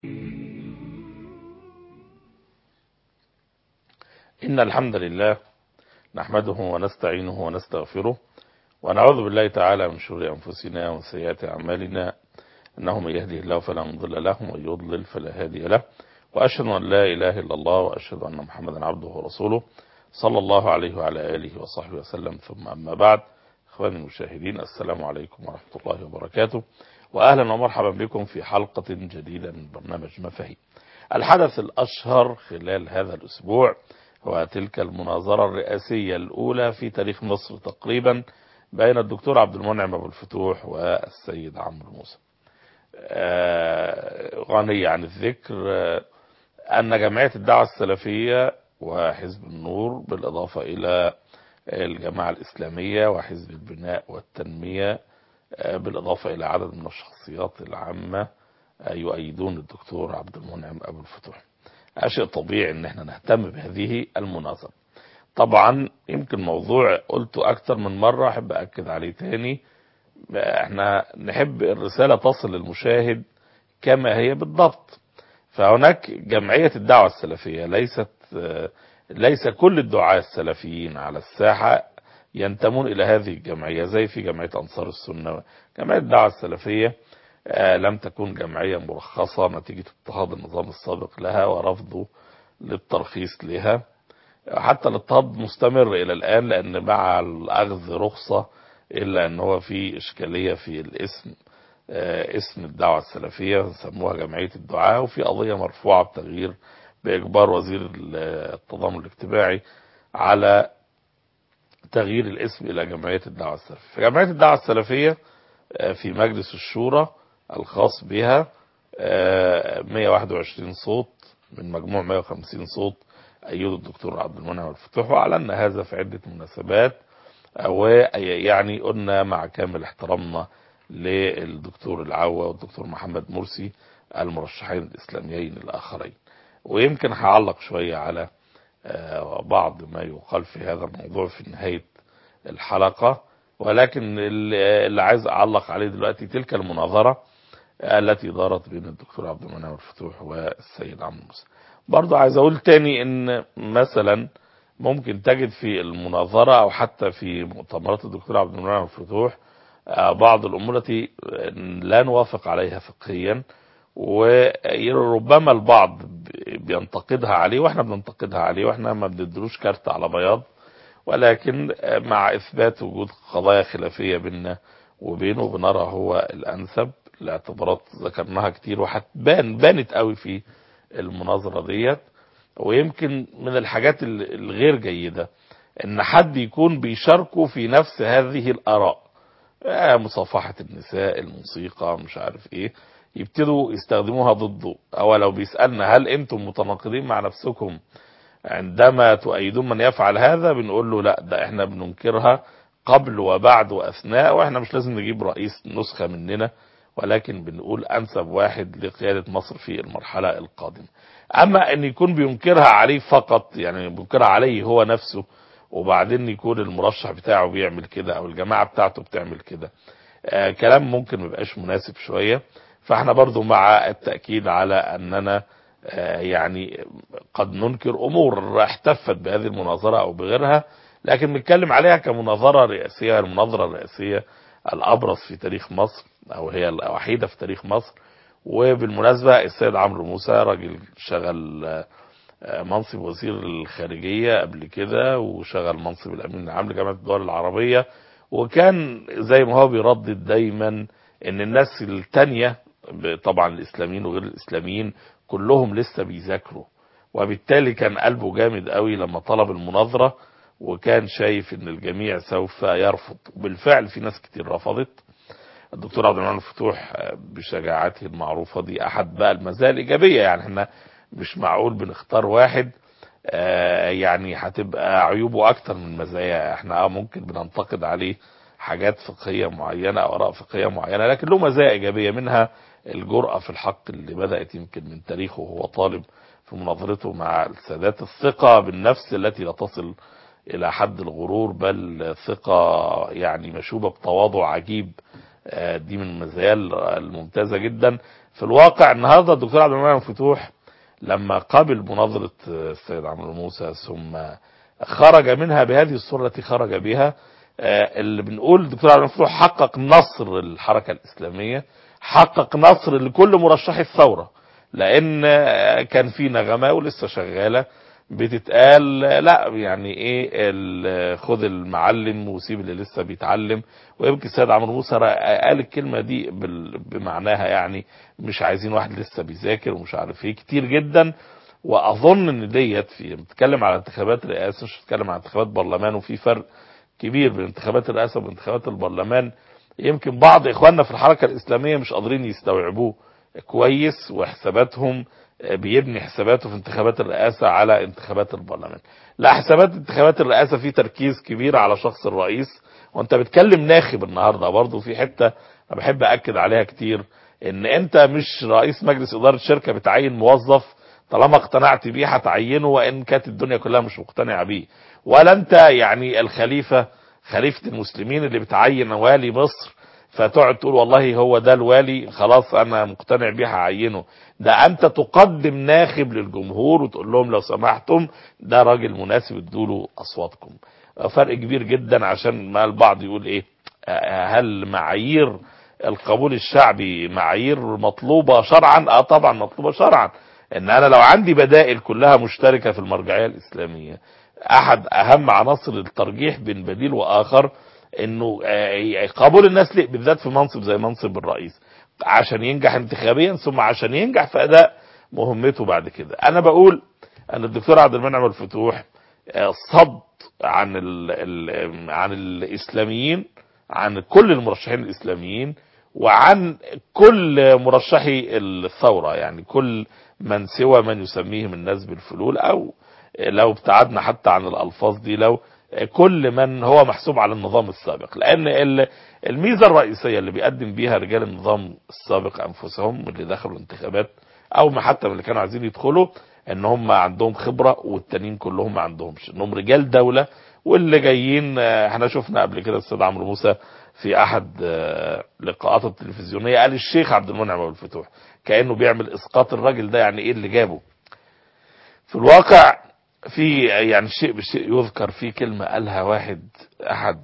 إن الحمد لله نحمده ونستعينه ونستغفره ونعوذ بالله تعالى من شرور أنفسنا ومن سيئات أعمالنا إنه من يهده الله فلا مضل له ومن يضلل فلا هادي له وأشهد أن لا إله إلا الله وأشهد أن محمدا عبده ورسوله صلى الله عليه وعلى آله وصحبه وسلم ثم أما بعد إخواني المشاهدين السلام عليكم ورحمة الله وبركاته وأهلا ومرحبا بكم في حلقة جديدة من برنامج مفاهيم الحدث الأشهر خلال هذا الأسبوع هو تلك المناظرة الرئاسية الأولى في تاريخ مصر تقريبا بين الدكتور عبد المنعم أبو الفتوح والسيد عمرو موسى غني عن الذكر أن جمعية الدعوة السلفية وحزب النور بالإضافة إلى الجماعة الإسلامية وحزب البناء والتنمية بالإضافة إلى عدد من الشخصيات العامة يؤيدون الدكتور عبد المنعم أبو الفتوح شيء طبيعي ان احنا نهتم بهذه المناظرة طبعا يمكن موضوع قلته اكتر من مرة احب اكد عليه تاني احنا نحب الرسالة تصل للمشاهد كما هي بالضبط فهناك جمعية الدعوة السلفية ليست ليس كل الدعاة السلفيين على الساحة ينتمون الى هذه الجمعية زي في جمعية انصار السنة جمعية الدعوة السلفية لم تكن جمعية مرخصة نتيجة اضطهاد النظام السابق لها ورفضه للترخيص لها حتى الاضطهاد مستمر الى الان لان مع الاخذ رخصة الا ان هو في اشكالية في الاسم اسم الدعوة السلفية سموها جمعية الدعاء وفي قضية مرفوعة بتغيير باجبار وزير التضامن الاجتماعي على تغيير الاسم الى جمعية الدعوة السلفية فجمعية الدعوة السلفية في مجلس الشورى الخاص بها 121 صوت من مجموع 150 صوت أيدوا الدكتور عبد المنعم الفتوح وأعلن هذا في عدة مناسبات ويعني قلنا مع كامل احترامنا للدكتور العوا والدكتور محمد مرسي المرشحين الإسلاميين الآخرين ويمكن هعلق شوية على بعض ما يقال في هذا الموضوع في نهاية الحلقة ولكن اللي عايز اعلق عليه دلوقتي تلك المناظرة التي دارت بين الدكتور عبد المنعم الفتوح والسيد عمرو موسى برضو عايز اقول تاني ان مثلا ممكن تجد في المناظرة او حتى في مؤتمرات الدكتور عبد المنعم الفتوح بعض الامور التي لا نوافق عليها فقهيا وربما البعض بينتقدها عليه واحنا بننتقدها عليه واحنا ما بندلوش كارت على بياض ولكن مع اثبات وجود قضايا خلافية بيننا وبينه بنرى هو الانسب لاعتبارات ذكرناها كتير وهتبان بانت قوي في المناظرة ديت ويمكن من الحاجات الغير جيدة ان حد يكون بيشاركوا في نفس هذه الاراء مصافحة النساء الموسيقى مش عارف ايه يبتدوا يستخدموها ضده او لو بيسألنا هل انتم متناقضين مع نفسكم عندما تؤيدون من يفعل هذا بنقول له لا ده احنا بننكرها قبل وبعد واثناء واحنا مش لازم نجيب رئيس نسخة مننا ولكن بنقول انسب واحد لقيادة مصر في المرحلة القادمة اما ان يكون بينكرها عليه فقط يعني بينكرها عليه هو نفسه وبعدين يكون المرشح بتاعه بيعمل كده او الجماعة بتاعته بتعمل كده آه كلام ممكن مبقاش مناسب شوية فاحنا برضو مع التأكيد على اننا يعني قد ننكر امور احتفت بهذه المناظرة او بغيرها لكن بنتكلم عليها كمناظرة رئاسية المناظرة الرئاسية الابرز في تاريخ مصر او هي الوحيدة في تاريخ مصر وبالمناسبة السيد عمرو موسى راجل شغل منصب وزير الخارجية قبل كده وشغل منصب الامين العام لجامعة الدول العربية وكان زي ما هو بيردد دايما ان الناس التانية طبعا الاسلاميين وغير الاسلاميين كلهم لسه بيذاكروا وبالتالي كان قلبه جامد قوي لما طلب المناظرة وكان شايف ان الجميع سوف يرفض وبالفعل في ناس كتير رفضت الدكتور عبد المنعم الفتوح بشجاعته المعروفة دي احد بقى المزايا الايجابية يعني احنا مش معقول بنختار واحد يعني هتبقى عيوبه اكتر من مزايا احنا اه ممكن بننتقد عليه حاجات فقهية معينة او اراء فقهية معينة لكن له مزايا ايجابية منها الجرأة في الحق اللي بدأت يمكن من تاريخه وهو طالب في مناظرته مع السادات الثقة بالنفس التي لا تصل إلى حد الغرور بل ثقة يعني مشوبة بتواضع عجيب دي من المزايا الممتازة جدا في الواقع النهارده الدكتور عبد المنعم فتوح لما قابل مناظره السيد عمرو موسى ثم خرج منها بهذه الصوره التي خرج بها آه، اللي بنقول الدكتور عبد المنعم فتوح حقق نصر الحركه الاسلاميه حقق نصر لكل مرشحي الثوره لان آه، كان في نغمه ولسه شغاله بتتقال لا يعني ايه ال- خد المعلم وسيب اللي لسه بيتعلم ويمكن السيد عمرو موسى رأ- قال الكلمه دي بال- بمعناها يعني مش عايزين واحد لسه بيذاكر ومش عارف ايه كتير جدا واظن ان ديت في بتتكلم على انتخابات رئاسه مش بتتكلم على انتخابات برلمان وفي فرق كبير بين انتخابات الرئاسه وانتخابات البرلمان يمكن بعض اخواننا في الحركه الاسلاميه مش قادرين يستوعبوه كويس وحساباتهم بيبني حساباته في انتخابات الرئاسة على انتخابات البرلمان لا حسابات انتخابات الرئاسة في تركيز كبير على شخص الرئيس وانت بتكلم ناخب النهاردة برضو في حتة انا بحب اكد عليها كتير ان انت مش رئيس مجلس ادارة شركة بتعين موظف طالما اقتنعت بيه هتعينه وان كانت الدنيا كلها مش مقتنعة بيه ولا انت يعني الخليفة خليفة المسلمين اللي بتعين والي مصر فتقعد تقول والله هو ده الوالي خلاص انا مقتنع بيه هعينه ده انت تقدم ناخب للجمهور وتقول لهم لو سمحتم ده راجل مناسب ادوا اصواتكم فرق كبير جدا عشان ما البعض يقول ايه آه، هل معايير القبول الشعبي معايير مطلوبة شرعا اه طبعا مطلوبة شرعا ان انا لو عندي بدائل كلها مشتركة في المرجعية الاسلامية احد اهم عناصر الترجيح بين بديل واخر انه آه، قبول الناس ليه بالذات في منصب زي منصب الرئيس عشان ينجح انتخابيا ثم عشان ينجح في اداء مهمته بعد كده انا بقول ان الدكتور عبد المنعم الفتوح آه، صد عن ال ال عن الاسلاميين عن كل المرشحين الاسلاميين وعن كل مرشحي الثوره يعني كل من سوى من يسميهم الناس بالفلول او لو ابتعدنا حتى عن الالفاظ دي لو كل من هو محسوب على النظام السابق لان ال- الميزه الرئيسيه اللي بيقدم بيها رجال النظام السابق انفسهم من اللي دخلوا الانتخابات او ما حتى من اللي كانوا عايزين يدخلوا ان هم عندهم خبره والتانيين كلهم ما عندهمش انهم رجال دوله واللي جايين آه، احنا شفنا قبل كده الاستاذ عمرو موسى في احد آه، لقاءاته التلفزيونيه قال الشيخ عبد المنعم ابو الفتوح كانه بيعمل اسقاط الراجل ده يعني ايه اللي جابه في الواقع في يعني شيء بشيء يذكر في كلمة قالها واحد أحد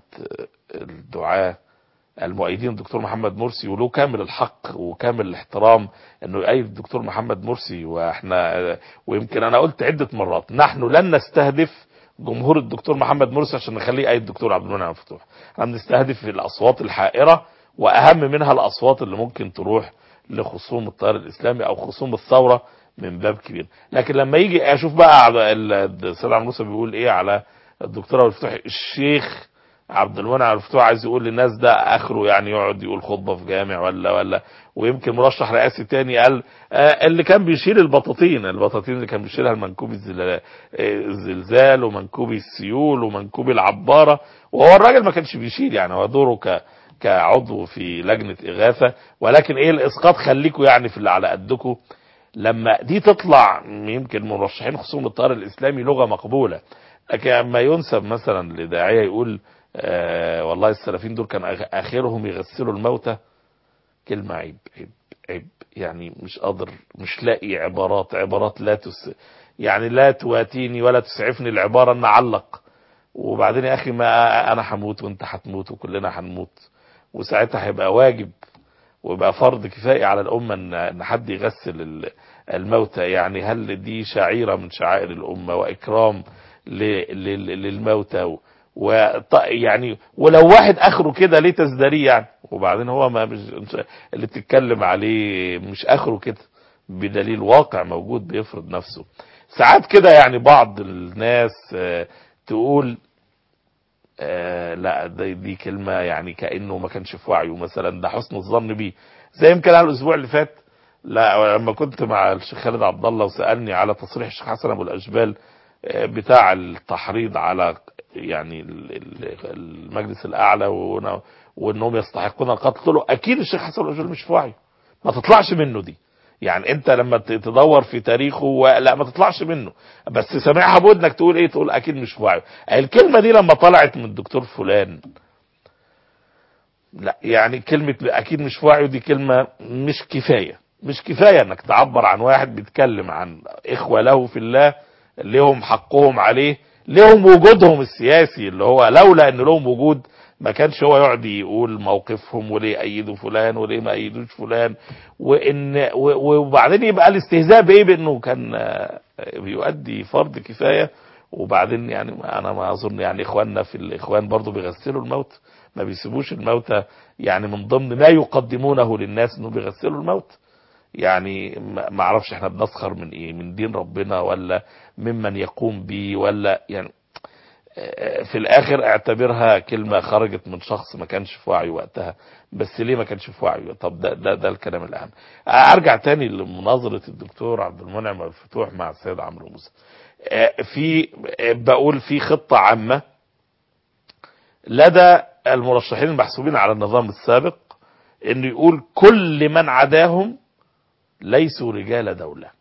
الدعاة المؤيدين الدكتور محمد مرسي وله كامل الحق وكامل الاحترام انه يؤيد الدكتور محمد مرسي واحنا ويمكن انا قلت عدة مرات نحن لن نستهدف جمهور الدكتور محمد مرسي عشان نخليه يؤيد الدكتور عبد المنعم فتوح احنا بنستهدف الاصوات الحائرة واهم منها الاصوات اللي ممكن تروح لخصوم التيار الاسلامي او خصوم الثورة من باب كبير لكن لما يجي اشوف بقى على ال- السيد عبد موسى بيقول ايه على الدكتور عبد الفتوح الشيخ عبد المنعم عبد الفتوح عايز يقول للناس ده اخره يعني يقعد يقول خطبه في جامع ولا ولا ويمكن مرشح رئاسي تاني قال آه اللي كان بيشيل البطاطين البطاطين اللي كان بيشيلها المنكوب الزلال- آه، الزلزال ومنكوب السيول ومنكوب العباره وهو الراجل ما كانش بيشيل يعني هو دوره ك كعضو في لجنه اغاثه ولكن ايه الاسقاط خليكوا يعني في اللي على قدكم لما دي تطلع يمكن مرشحين خصوم التيار الاسلامي لغه مقبوله لكن اما ينسب مثلا لداعيه يقول آه والله السلفيين دول كان آخ- اخرهم يغسلوا الموتى كلمه عيب عيب عيب يعني مش قادر مش لاقي عبارات عبارات لا تس يعني لا تواتيني ولا تسعفني العباره ان اعلق وبعدين يا اخي ما انا هموت وانت هتموت وكلنا هنموت وساعتها هيبقى واجب ويبقى فرض كفاية على الأمة إن إن حد يغسل ال- الموتى يعني هل دي شعيرة من شعائر الأمة وإكرام ل- لل- للموتى و وط- يعني ولو واحد اخره كده ليه تزدريه يعني وبعدين هو ما مش مش- اللي بتتكلم عليه مش اخره كده بدليل واقع موجود بيفرض نفسه ساعات كده يعني بعض الناس آه، تقول آه لا دي, دي كلمة يعني كأنه ما كانش في وعيه مثلا ده حسن الظن بيه زي يمكن على الأسبوع اللي فات لا لما كنت مع الشيخ خالد عبد الله وسألني على تصريح الشيخ حسن أبو الأجبال آه، بتاع التحريض على يعني ال- ال- المجلس الأعلى وإن- وإنهم يستحقون القتل قلت له أكيد الشيخ حسن أبو الأجبال مش في وعيه ما تطلعش منه دي يعني انت لما ت- تدور في تاريخه و... لا ما تطلعش منه بس سامعها بودنك تقول ايه تقول اكيد مش في وعيه الكلمه دي لما طلعت من الدكتور فلان لا يعني كلمه اكيد مش في وعيه دي كلمه مش كفايه مش كفاية انك تعبر عن واحد بيتكلم عن اخوة له في الله لهم حقهم عليه لهم وجودهم السياسي اللي هو لولا ان لهم وجود ما كانش هو يقعد يقول موقفهم وليه يأيدوا فلان وليه ما يأيدوش فلان وان و- وبعدين يبقى الاستهزاء بايه بانه كان آه، بيؤدي فرض كفايه وبعدين يعني ما- انا ما اظن يعني اخواننا في الاخوان برضو بيغسلوا الموت ما بيسيبوش الموتى يعني من ضمن ما يقدمونه للناس انه بيغسلوا الموت يعني ما ما اعرفش احنا بنسخر من ايه من دين ربنا ولا ممن يقوم به ولا يعني آه، في الاخر اعتبرها كلمة خرجت من شخص ما كانش في وعيه وقتها بس ليه ما كانش في وعيه طب ده ده ده الكلام الاهم آه، ارجع تاني لمناظرة الدكتور عبد المنعم الفتوح مع السيد عمرو موسى آه، في آه، بقول في خطة عامة لدى المرشحين المحسوبين على النظام السابق انه يقول كل من عداهم ليسوا رجال دولة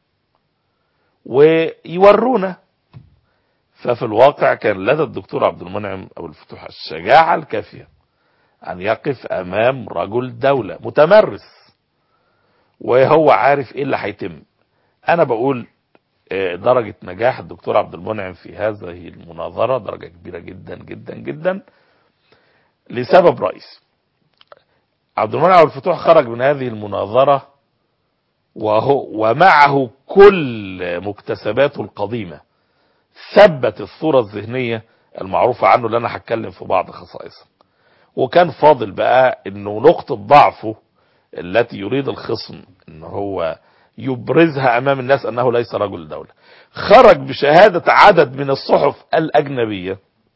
ويورونا ففي الواقع كان لدى الدكتور عبد المنعم أبو الفتوح الشجاعة الكافية أن يقف أمام رجل دولة متمرس وهو عارف إيه اللي هيتم أنا بقول آه، درجة نجاح الدكتور عبد المنعم في هذه المناظرة درجة كبيرة جدا جدا جدا لسبب رئيسي عبد المنعم أبو الفتوح خرج من هذه المناظرة وهو ومعه كل مكتسباته القديمة ثبت الصورة الذهنية المعروفة عنه اللي انا هتكلم في بعض خصائصها وكان فاضل بقى انه نقطة ضعفه التي يريد الخصم ان هو يبرزها امام الناس انه ليس رجل دولة خرج بشهادة عدد من الصحف الاجنبية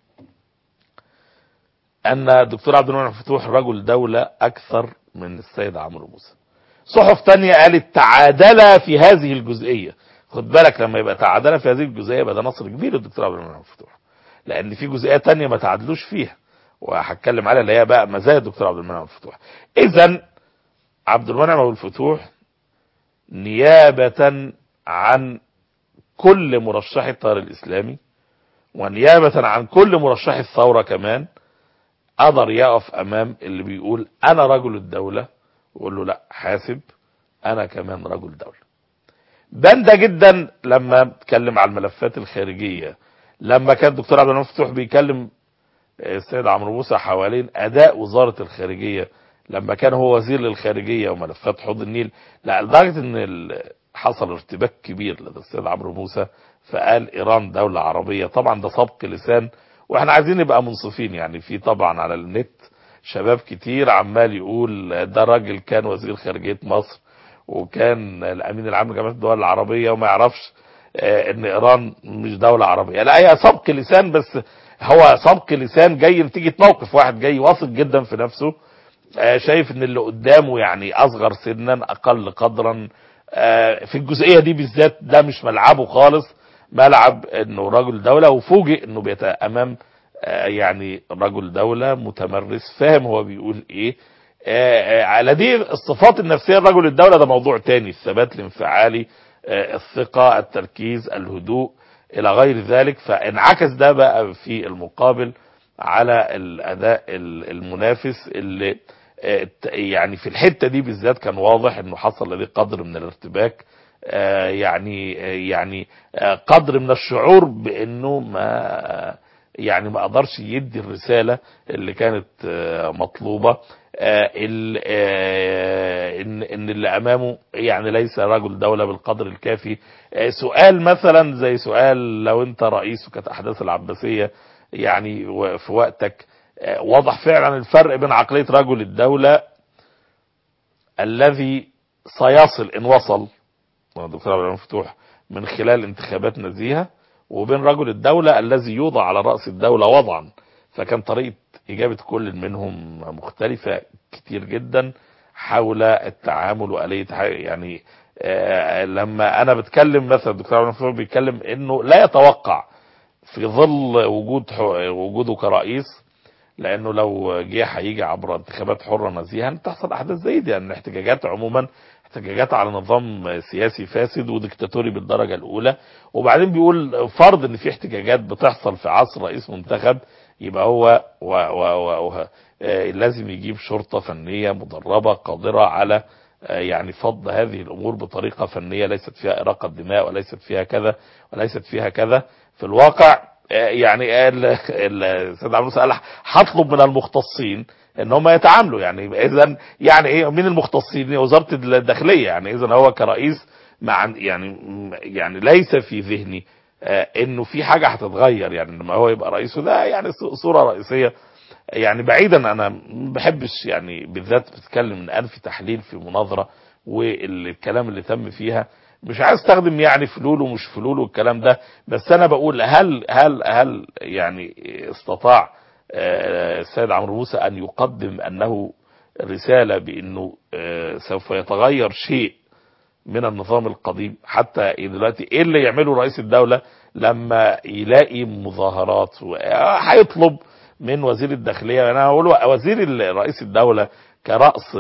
ان الدكتور عبد المنعم فتوح رجل دولة اكثر من السيد عمرو موسى صحف تانية قالت تعادلا في هذه الجزئية خد بالك لما يبقى تعادلا في هذه الجزئية يبقى ده نصر كبير للدكتور عبد المنعم فتوح لان في جزئية تانية ما تعادلوش فيها وهتكلم عليها اللي هي بقى مزايا الدكتور عبد المنعم الفتوح اذا عبد المنعم ابو الفتوح نيابة عن كل مرشح التيار الاسلامي ونيابة عن كل مرشح الثورة كمان قدر يقف امام اللي بيقول انا رجل الدولة ويقول له لا حاسب انا كمان رجل دولة بان ده جدا لما اتكلم على الملفات الخارجية لما كان الدكتور عبد المنعم فتوح بيكلم السيد عمرو موسى حوالين اداء وزارة الخارجية لما كان هو وزير للخارجية وملفات حوض النيل لا لدرجة ان ال- حصل ارتباك كبير لدى السيد عمرو موسى فقال ايران دولة عربية طبعا ده سبق لسان واحنا عايزين نبقى منصفين يعني في طبعا على النت شباب كتير عمال يقول ده راجل كان وزير خارجية مصر وكان الامين العام لجامعة الدول العربية وما يعرفش آه، ان ايران مش دولة عربية لا هي سبق لسان بس هو سبق لسان جاي نتيجة موقف واحد جاي واثق جدا في نفسه آه، شايف ان اللي قدامه يعني اصغر سنا اقل قدرا آه، في الجزئية دي بالذات ده مش ملعبه خالص ملعب انه رجل دولة وفوجئ انه بيت امام آه، يعني رجل دولة متمرس فاهم هو بيقول ايه آه، آه، على دي الصفات النفسية لرجل الدولة ده موضوع تاني الثبات الانفعالي آه، الثقة التركيز الهدوء الى غير ذلك فانعكس ده بقى في المقابل على الاداء ال- المنافس اللي آه، ت- يعني في الحتة دي بالذات كان واضح انه حصل لديه قدر من الارتباك آه، يعني آه، يعني آه، قدر من الشعور بانه ما يعني ما قدرش يدي الرسالة اللي كانت آه، مطلوبة آه، ال- آه، ان ان اللي امامه يعني ليس رجل دولة بالقدر الكافي آه، سؤال مثلا زي سؤال لو انت رئيس وكانت احداث العباسية يعني و- في وقتك آه، واضح فعلا الفرق بين عقلية رجل الدولة الذي سيصل ان وصل الدكتور عبد الرحمن مفتوح من خلال انتخابات نزيهة وبين رجل الدولة الذي يوضع على رأس الدولة وضعا فكان طريقة إجابة كل منهم مختلفة كتير جدا حول التعامل وآلية ح- يعني آه، لما أنا بتكلم مثلا الدكتور عبد الرحمن مفتوح بيتكلم إنه لا يتوقع في ظل وجود ح- وجوده كرئيس لانه لو جه هيجي عبر انتخابات حره نزيهه تحصل احداث زي دي يعني الاحتجاجات عموما احتجاجات على نظام سياسي فاسد وديكتاتوري بالدرجه الاولى وبعدين بيقول فرض ان في احتجاجات بتحصل في عصر رئيس منتخب يبقى هو و و و و آه، لازم يجيب شرطه فنيه مدربه قادره على آه، يعني فض هذه الامور بطريقه فنيه ليست فيها اراقه دماء وليست فيها كذا وليست فيها كذا في الواقع آه، يعني ال- ال- السيد عبد قال هطلب من المختصين ان هم يتعاملوا يعني اذا يعني ايه من المختصين وزاره الداخليه يعني اذا هو كرئيس مع يعني يعني ليس في ذهني آه، انه في حاجه هتتغير يعني لما هو يبقى رئيسه ده يعني ص- صوره رئيسيه يعني بعيدا انا ما بحبش يعني بالذات بتتكلم من الان في تحليل في مناظره والكلام اللي تم فيها مش عايز استخدم يعني فلول ومش فلول والكلام ده بس انا بقول هل هل هل يعني استطاع آه، السيد عمرو موسى ان يقدم انه رساله بانه آه، سوف يتغير شيء من النظام القديم حتى دلوقتي ايه اللي يعمله رئيس الدولة لما يلاقي مظاهرات هيطلب من وزير الداخلية انا اقول وزير ال- رئيس الدولة كرأس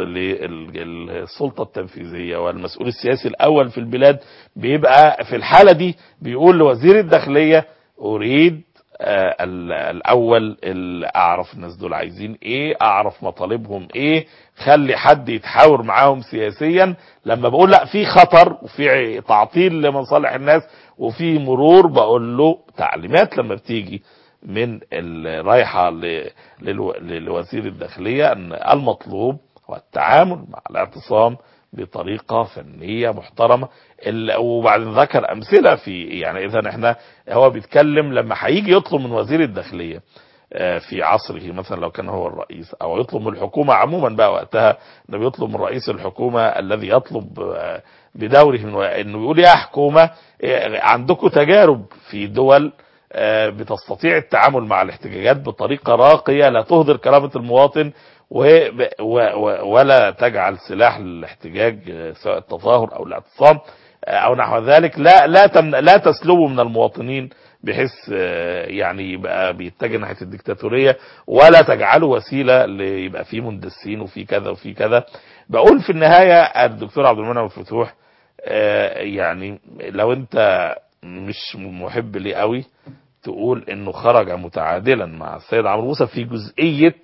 للسلطة التنفيذية والمسؤول السياسي الاول في البلاد بيبقى في الحالة دي بيقول لوزير الداخلية اريد آه، ال- الاول ال- اعرف الناس دول عايزين ايه اعرف مطالبهم ايه خلي حد يتحاور معاهم سياسيا لما بقول لا في خطر وفي تعطيل لمصالح الناس وفي مرور بقول له تعليمات لما بتيجي من ال- رايحه ل- للو- لوزير الداخليه ان المطلوب هو التعامل مع الاعتصام بطريقه فنيه محترمه ال- وبعدين ذكر امثله في يعني اذا احنا هو بيتكلم لما هيجي يطلب من وزير الداخليه آه، في عصره مثلا لو كان هو الرئيس او يطلب من الحكومه عموما بقى وقتها انه بيطلب من رئيس الحكومه الذي يطلب آه، بدوره من انه يقول يا حكومه آه، عندكم تجارب في دول آه، بتستطيع التعامل مع الاحتجاجات بطريقه راقيه لا تهدر كرامه المواطن و- و- و- ولا تجعل سلاح للاحتجاج آه، سواء التظاهر او الاعتصام آه، او نحو ذلك لا لا تمن لا تسلبه من المواطنين بحيث آه، يعني يبقى بيتجه ناحيه الدكتاتوريه ولا تجعله وسيله ليبقى فيه مندسين وفي كذا وفي كذا بقول في النهايه الدكتور عبد المنعم الفتوح آه، يعني لو انت مش محب ليه قوي تقول انه خرج متعادلا مع السيد عمرو موسى في جزئيه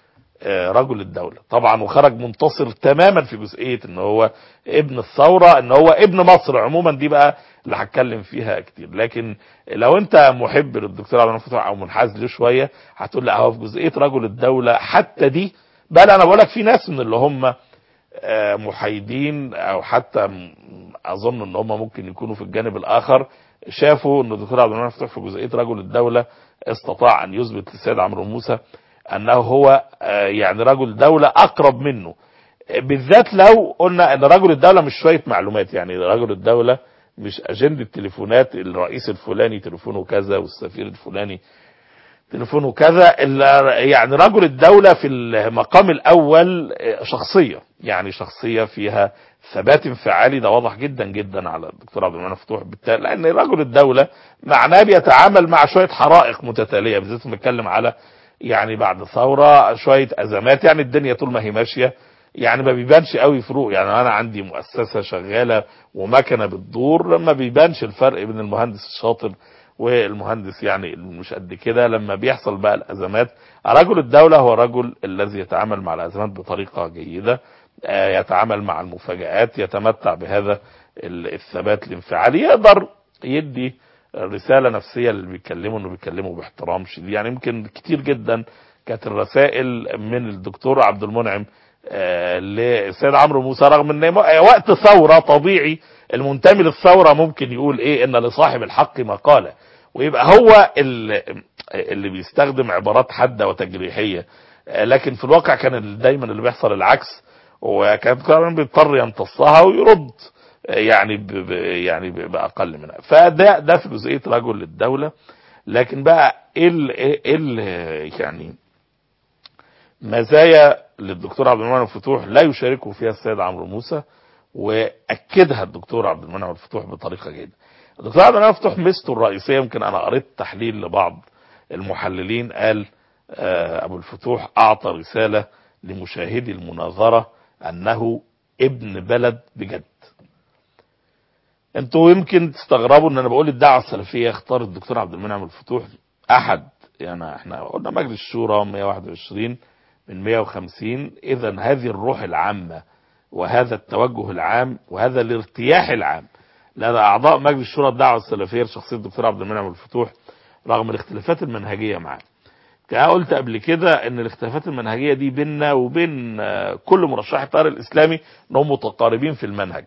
آه، رجل الدولة طبعا وخرج منتصر تماما في جزئية ان هو ابن الثورة ان هو ابن مصر عموما دي بقى اللي هتكلم فيها كتير لكن لو انت محب للدكتور عبد المنعم او منحاز له شوية هتقول لا هو في جزئية رجل الدولة حتى دي بل انا بقولك في ناس من اللي هم آه، محايدين او حتى م- اظن ان هم ممكن يكونوا في الجانب الاخر شافوا ان الدكتور عبد المنعم فتوح في جزئيه رجل الدوله استطاع ان يثبت للسيد عمرو موسى انه هو آه، يعني رجل دوله اقرب منه آه، بالذات لو قلنا ان رجل الدوله مش شويه معلومات يعني رجل الدوله مش اجنده تليفونات الرئيس الفلاني تليفونه كذا والسفير الفلاني تليفونه كذا ال- يعني رجل الدولة في المقام الأول شخصية يعني شخصية فيها ثبات انفعالي ده واضح جدا جدا على الدكتور عبد المنعم فتوح بالتالي لأن رجل الدولة معناه بيتعامل مع شوية حرائق متتالية بالذات بنتكلم على يعني بعد ثورة شوية أزمات يعني الدنيا طول ما هي ماشية يعني ما بيبانش قوي فروق يعني انا عندي مؤسسه شغاله ومكنه بتدور ما بيبانش الفرق بين المهندس الشاطر والمهندس يعني مش قد كده لما بيحصل بقى الازمات رجل الدوله هو رجل الذي يتعامل مع الازمات بطريقه جيده آه، يتعامل مع المفاجآت يتمتع بهذا ال- الثبات الانفعالي يقدر يدي رسالة نفسية اللي بيتكلموا انه بيتكلموا باحترام شديد يعني يمكن كتير جدا كانت الرسائل من الدكتور عبد المنعم آه، للسيد عمرو موسى رغم ان وقت ثورة طبيعي المنتمي للثورة ممكن يقول ايه ان لصاحب الحق مقالة ويبقى هو ال- اللي بيستخدم عبارات حادة وتجريحية آه، لكن في الواقع كان ال- دايما اللي بيحصل العكس وكان كمان بيضطر يمتصها ويرد آه، يعني ب ب يعني ب- باقل منها فده ده في جزئيه رجل للدوله لكن بقى ايه ال- ايه ال- يعني مزايا للدكتور عبد المنعم الفتوح لا يشاركه فيها السيد عمرو موسى واكدها الدكتور عبد المنعم الفتوح بطريقه جيده. الدكتور عبد المنعم الفتوح ميزته الرئيسيه يمكن انا قريت تحليل لبعض المحللين قال آه، ابو الفتوح اعطى رساله لمشاهدي المناظره انه ابن بلد بجد. انتوا يمكن تستغربوا ان انا بقول الدعوه السلفيه اختار الدكتور عبد المنعم الفتوح احد يعني احنا قلنا مجلس الشورى 121 من 150 اذا هذه الروح العامه وهذا التوجه العام وهذا الارتياح العام لدى اعضاء مجلس شورى الدعوه السلفيه لشخصيه الدكتور عبد المنعم الفتوح رغم الاختلافات المنهجيه معاه كما قلت قبل كده ان الاختلافات المنهجيه دي بيننا وبين آه، كل مرشحي التيار الاسلامي انهم متقاربين في المنهج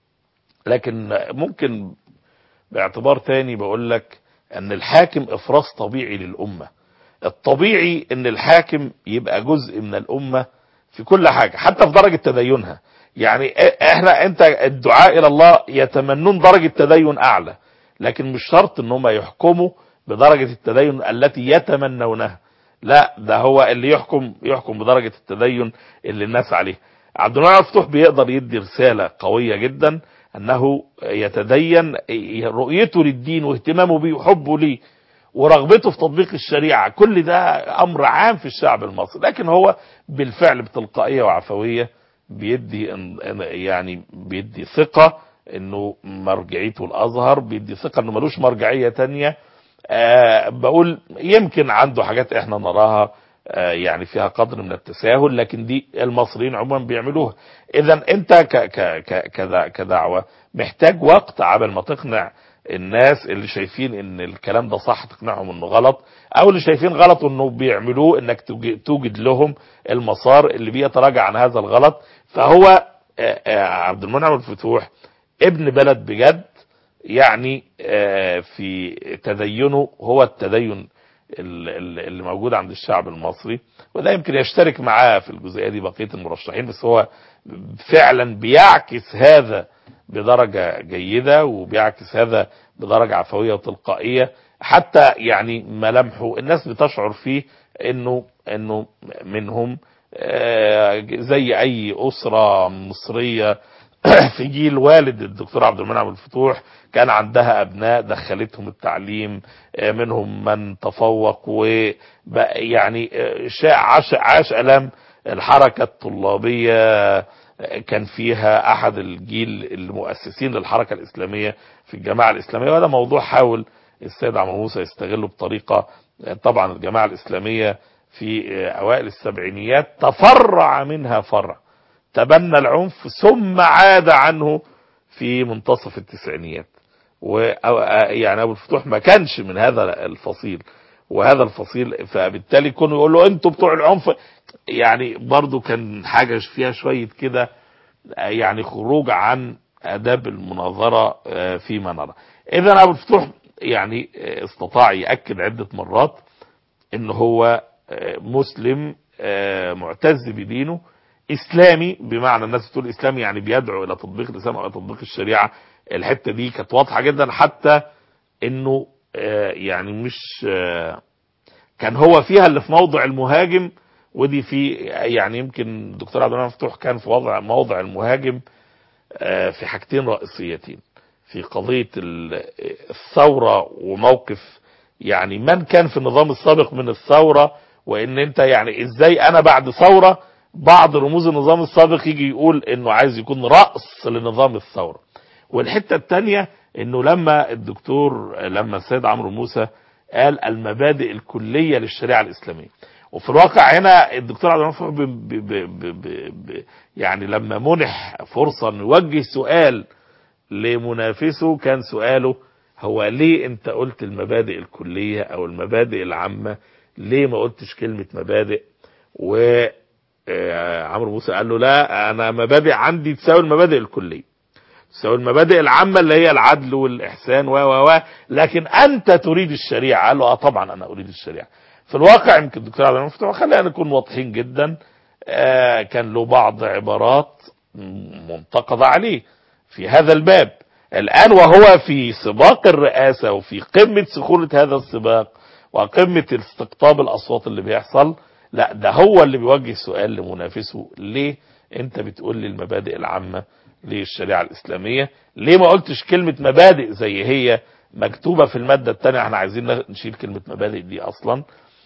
لكن ممكن باعتبار تاني بقول لك ان الحاكم افراز طبيعي للامه الطبيعي ان الحاكم يبقى جزء من الامه في كل حاجه حتى في درجه تدينها يعني احنا انت الدعاء الى الله يتمنون درجه تدين اعلى لكن مش شرط ان هم يحكموا بدرجه التدين التي يتمنونها لا ده هو اللي يحكم يحكم بدرجه التدين اللي الناس عليه عبد المنعم مفتوح بيقدر يدي رساله قويه جدا انه يتدين رؤيته للدين واهتمامه بيه وحبه ليه ورغبته في تطبيق الشريعه كل ده امر عام في الشعب المصري لكن هو بالفعل بتلقائيه وعفويه بيدي يعني بيدي ثقه انه مرجعيته الازهر بيدي ثقه انه ملوش مرجعيه تانية أه بقول يمكن عنده حاجات احنا نراها أه يعني فيها قدر من التساهل لكن دي المصريين عموما بيعملوها اذا انت ك ك ك كدعوه محتاج وقت عبل ما تقنع الناس اللي شايفين ان الكلام ده صح تقنعهم انه غلط او اللي شايفين غلط انه بيعملوه انك توجد لهم المسار اللي بيتراجع عن هذا الغلط فهو عبد المنعم الفتوح ابن بلد بجد يعني في تدينه هو التدين اللي موجود عند الشعب المصري وده يمكن يشترك معاه في الجزئيه دي بقيه المرشحين بس هو فعلا بيعكس هذا بدرجة جيدة وبيعكس هذا بدرجة عفوية وتلقائية حتى يعني ملامحه الناس بتشعر فيه انه انه منهم زي اي اسرة مصرية في جيل والد الدكتور عبد المنعم الفتوح كان عندها ابناء دخلتهم التعليم منهم من تفوق ويعني عاش عاش الام الحركة الطلابية كان فيها احد الجيل المؤسسين للحركة الاسلامية في الجماعة الاسلامية وهذا موضوع حاول السيد عمرو موسى يستغله بطريقة طبعا الجماعة الاسلامية في اوائل السبعينيات تفرع منها فرع تبنى العنف ثم عاد عنه في منتصف التسعينيات ويعني ابو الفتوح ما كانش من هذا الفصيل وهذا الفصيل فبالتالي كانوا يقول له انتوا بتوع العنف يعني برضو كان حاجة فيها شوية كده يعني خروج عن اداب المناظرة فيما نرى اذا ابو الفتوح يعني استطاع يأكد عدة مرات ان هو مسلم معتز بدينه اسلامي بمعنى الناس بتقول اسلامي يعني بيدعو الى تطبيق الاسلام او تطبيق الشريعة الحتة دي كانت واضحة جدا حتى انه يعني مش كان هو فيها اللي في موضع المهاجم ودي في يعني يمكن الدكتور عبد المنعم مفتوح كان في وضع موضع المهاجم في حاجتين رئيسيتين في قضية الثورة وموقف يعني من كان في النظام السابق من الثورة وان انت يعني ازاي انا بعد ثورة بعض رموز النظام السابق يجي يقول انه عايز يكون رأس لنظام الثورة والحتة التانية انه لما الدكتور لما السيد عمرو موسى قال المبادئ الكلية للشريعة الاسلامية وفي الواقع هنا الدكتور عبد المنعم ب ب ب ب يعني لما منح فرصة انه يوجه سؤال لمنافسه كان سؤاله هو ليه انت قلت المبادئ الكلية او المبادئ العامة ليه ما قلتش كلمة مبادئ و عمرو موسى قال له لا انا مبادئ عندي تساوي المبادئ الكلية تساوي المبادئ العامة اللي هي العدل والاحسان و و لكن انت تريد الشريعة قال له اه طبعا انا اريد الشريعة في الواقع يمكن الدكتور عبد المفتوح خلينا نكون واضحين جدا آه كان له بعض عبارات منتقدة عليه في هذا الباب الآن وهو في سباق الرئاسة وفي قمة سخونة هذا السباق وقمة استقطاب الأصوات اللي بيحصل لا ده هو اللي بيوجه سؤال لمنافسه ليه انت بتقول لي المبادئ العامة للشريعة الإسلامية ليه ما قلتش كلمة مبادئ زي هي مكتوبة في المادة الثانية احنا عايزين نشيل كلمة مبادئ دي أصلا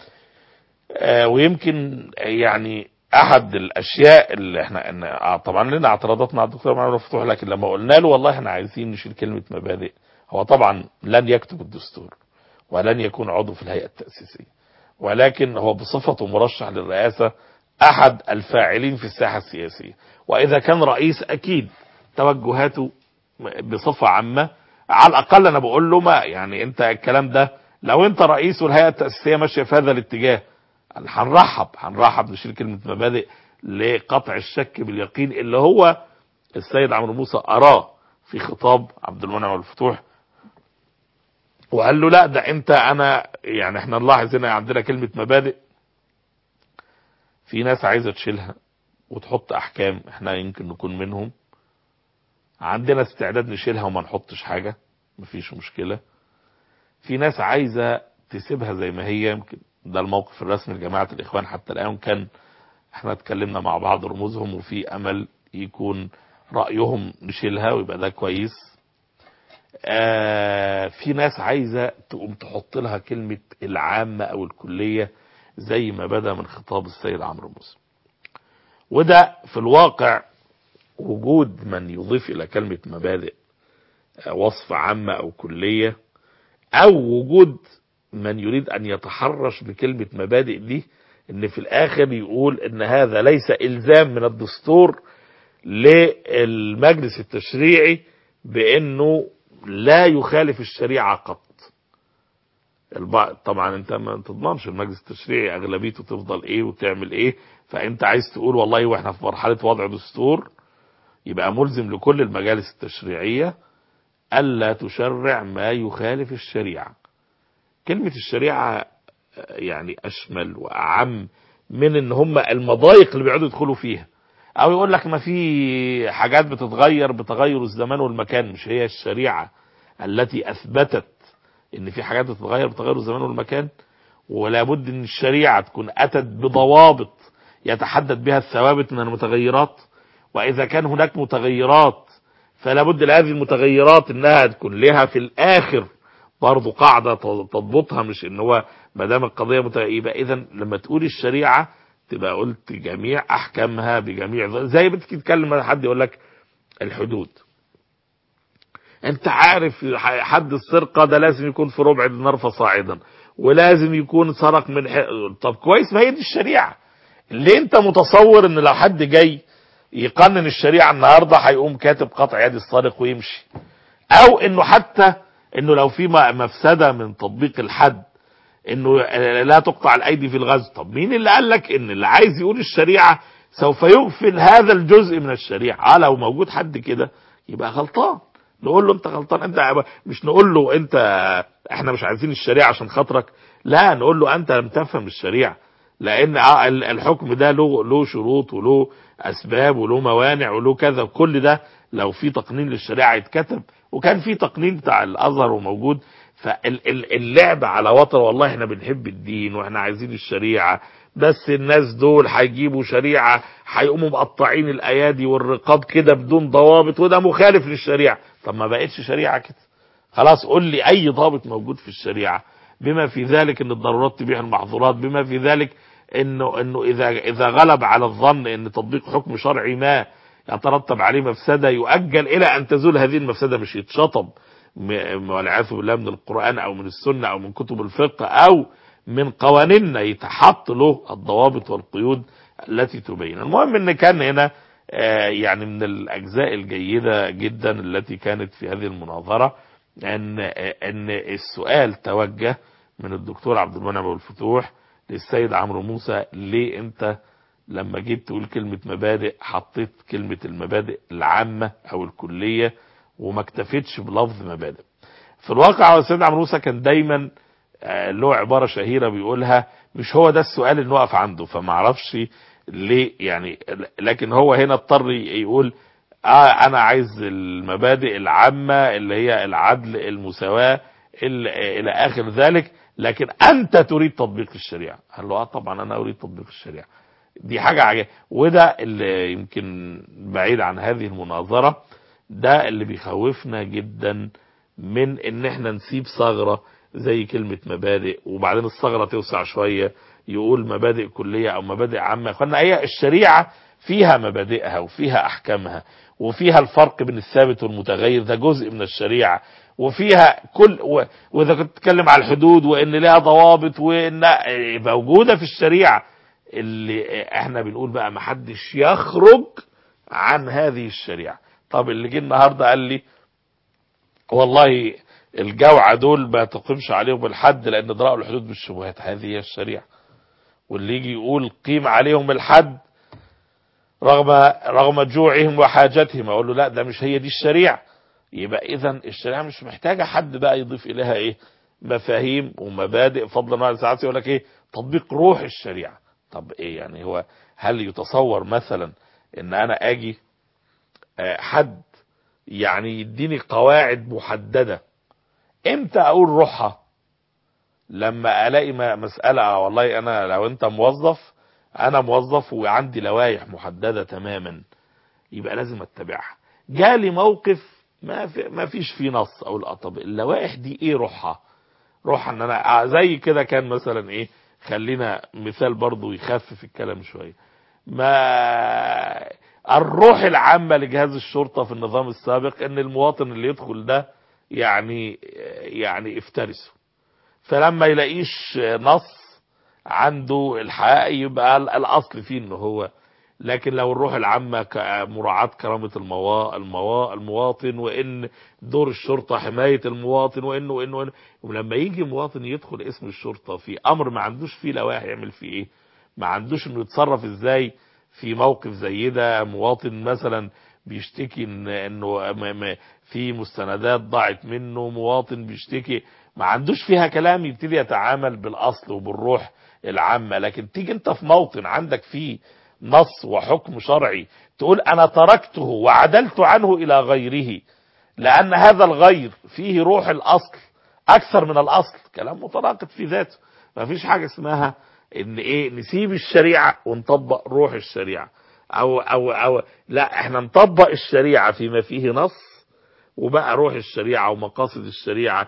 آه ويمكن يعني احد الاشياء اللي احنا إن طبعا لنا اعتراضات مع الدكتور محمد مفتوح لكن لما قلنا له والله احنا عايزين نشيل كلمة مبادئ هو طبعا لن يكتب الدستور ولن يكون عضو في الهيئة التأسيسية ولكن هو بصفته مرشح للرئاسة احد الفاعلين في الساحة السياسية واذا كان رئيس اكيد توجهاته بصفة عامة على الاقل انا بقول له ما يعني انت الكلام ده لو انت رئيس والهيئة التأسيسية ماشية في هذا الاتجاه هنرحب هنرحب نشيل كلمة مبادئ لقطع الشك باليقين اللي هو السيد عمرو موسى اراه في خطاب عبد المنعم والفتوح وقال له لا ده انت انا يعني احنا نلاحظ هنا عندنا كلمة مبادئ في ناس عايزة تشيلها وتحط احكام احنا يمكن نكون منهم عندنا استعداد نشيلها وما نحطش حاجة مفيش مشكلة في ناس عايزة تسيبها زي ما هي يمكن ده الموقف الرسمي لجماعة الاخوان حتى الان كان احنا اتكلمنا مع بعض رموزهم وفي امل يكون رأيهم نشيلها ويبقى ده كويس آه في ناس عايزة تقوم تحط لها كلمة العامة او الكلية زي ما بدأ من خطاب السيد عمرو موسى وده في الواقع وجود من يضيف الى كلمة مبادئ آه وصف عامة او كلية او وجود من يريد ان يتحرش بكلمة مبادئ دي ان في الاخر يقول ان هذا ليس الزام من الدستور للمجلس التشريعي بانه لا يخالف الشريعة قط البعض طبعا انت ما تضمنش المجلس التشريعي اغلبيته تفضل ايه وتعمل ايه فانت عايز تقول والله واحنا في مرحلة وضع دستور يبقى ملزم لكل المجالس التشريعية الا تشرع ما يخالف الشريعة كلمة الشريعة يعني اشمل واعم من ان هم المضايق اللي بيقعدوا يدخلوا فيها او يقول لك ما في حاجات بتتغير بتغير الزمان والمكان مش هي الشريعة التي اثبتت ان في حاجات بتتغير بتغير الزمان والمكان ولا بد ان الشريعة تكون اتت بضوابط يتحدد بها الثوابت من المتغيرات واذا كان هناك متغيرات فلا بد لهذه المتغيرات انها تكون لها في الاخر برضه قاعدة تضبطها مش ان هو ما دام القضية يبقى اذا لما تقول الشريعة تبقى قلت جميع احكامها بجميع زي بتتكلم حد يقول لك الحدود انت عارف حد السرقة ده لازم يكون في ربع دينار فصاعدا ولازم يكون سرق من ح... طب كويس ما هي دي الشريعة ليه انت متصور ان لو حد جاي يقنن الشريعة النهاردة هيقوم كاتب قطع يد السارق ويمشي او انه حتى انه لو في مفسدة من تطبيق الحد انه لا تقطع الايدي في الغزو طب مين اللي قال لك ان اللي عايز يقول الشريعة سوف يغفل هذا الجزء من الشريعة اه لو موجود حد كده يبقى غلطان نقول له انت غلطان انت مش نقول له انت احنا مش عايزين الشريعة عشان خاطرك لا نقول له انت لم تفهم الشريعة لان الحكم ده له له شروط وله اسباب وله موانع وله كذا كل ده لو في تقنين للشريعة يتكتب وكان في تقنين بتاع الازهر وموجود فاللعب على وتر والله احنا بنحب الدين واحنا عايزين الشريعة بس الناس دول هيجيبوا شريعة هيقوموا مقطعين الايادي والرقاب كده بدون ضوابط وده مخالف للشريعة طب ما بقتش شريعة كده خلاص قول لي اي ضابط موجود في الشريعة بما في ذلك ان الضرورات تبيح المحظورات بما في ذلك انه انه اذا اذا غلب على الظن ان تطبيق حكم شرعي ما يترتب عليه مفسدة يؤجل الى ان تزول هذه المفسدة مش يتشطب والعياذ بالله من القرآن او من السنة او من كتب الفقه او من قوانيننا يتحط له الضوابط والقيود التي تبين المهم ان كان هنا يعني من الاجزاء الجيدة جدا التي كانت في هذه المناظرة ان ان السؤال توجه من الدكتور عبد المنعم والفتوح للسيد عمرو موسى ليه انت لما جيت تقول كلمة مبادئ حطيت كلمة المبادئ العامة او الكلية وما اكتفتش بلفظ مبادئ في الواقع السيد عمرو موسى كان دايما له عبارة شهيرة بيقولها مش هو ده السؤال اللي نقف عنده فما اعرفش ليه يعني لكن هو هنا اضطر يقول آه انا عايز المبادئ العامة اللي هي العدل المساواة الى اخر ذلك لكن انت تريد تطبيق الشريعة قال له اه طبعا انا اريد تطبيق الشريعة دي حاجة عجيبة وده اللي يمكن بعيد عن هذه المناظرة ده اللي بيخوفنا جدا من ان احنا نسيب ثغرة زي كلمة مبادئ وبعدين الثغرة توسع شوية يقول مبادئ كلية او مبادئ عامة قلنا هي الشريعة فيها مبادئها وفيها احكامها وفيها الفرق بين الثابت والمتغير ده جزء من الشريعة وفيها كل و... واذا كنت تتكلم على الحدود وان لها ضوابط وان موجودة في الشريعة اللي احنا بنقول بقى ما حدش يخرج عن هذه الشريعة طب اللي جه النهاردة قال لي والله الجوعة دول ما تقيمش عليهم الحد لان ضرأوا الحدود بالشبهات هذه هي الشريعة واللي يجي يقول قيم عليهم الحد رغم رغم جوعهم وحاجتهم اقول له لا ده مش هي دي الشريعة يبقى اذا الشريعة مش محتاجة حد بقى يضيف اليها ايه مفاهيم ومبادئ فضلا عن ساعات يقول لك ايه تطبيق روح الشريعة طب ايه يعني هو هل يتصور مثلا ان انا اجي آه، حد يعني يديني قواعد محددة امتى اقول روحها لما الاقي م- مسألة آه والله انا لو انت موظف انا موظف وعندي لوائح محددة تماما يبقى لازم اتبعها جالي موقف ما في ما فيش فيه نص او لا طب اللوائح دي ايه روحها روحها ان انا آه، زي كده كان مثلا ايه خلينا مثال برضو يخفف الكلام شوية ما الروح العامة لجهاز الشرطة في النظام السابق ان المواطن اللي يدخل ده يعني يعني افترسه فلما يلاقيش نص عنده الحق يبقى الاصل فيه ان هو لكن لو الروح العامة ك- مراعاة كرامة الموا... الموا... المواطن وان دور الشرطة حماية المواطن وانه وانه وإنه. ولما يجي مواطن يدخل اسم الشرطة في امر ما عندوش فيه لوائح يعمل فيه ايه ما عندوش انه يتصرف ازاي في موقف زي ده مواطن مثلا بيشتكي ان انه م- م- في مستندات ضاعت منه مواطن بيشتكي ما عندوش فيها كلام يبتدي يتعامل بالاصل وبالروح العامة لكن تيجي انت في موطن عندك فيه نص وحكم شرعي تقول انا تركته وعدلت عنه الى غيره لان هذا الغير فيه روح الاصل اكثر من الاصل كلام متناقض في ذاته ما فيش حاجة اسمها ان ايه نسيب الشريعة ونطبق روح الشريعة او او او لا احنا نطبق الشريعة فيما فيه نص وبقى روح الشريعة ومقاصد الشريعة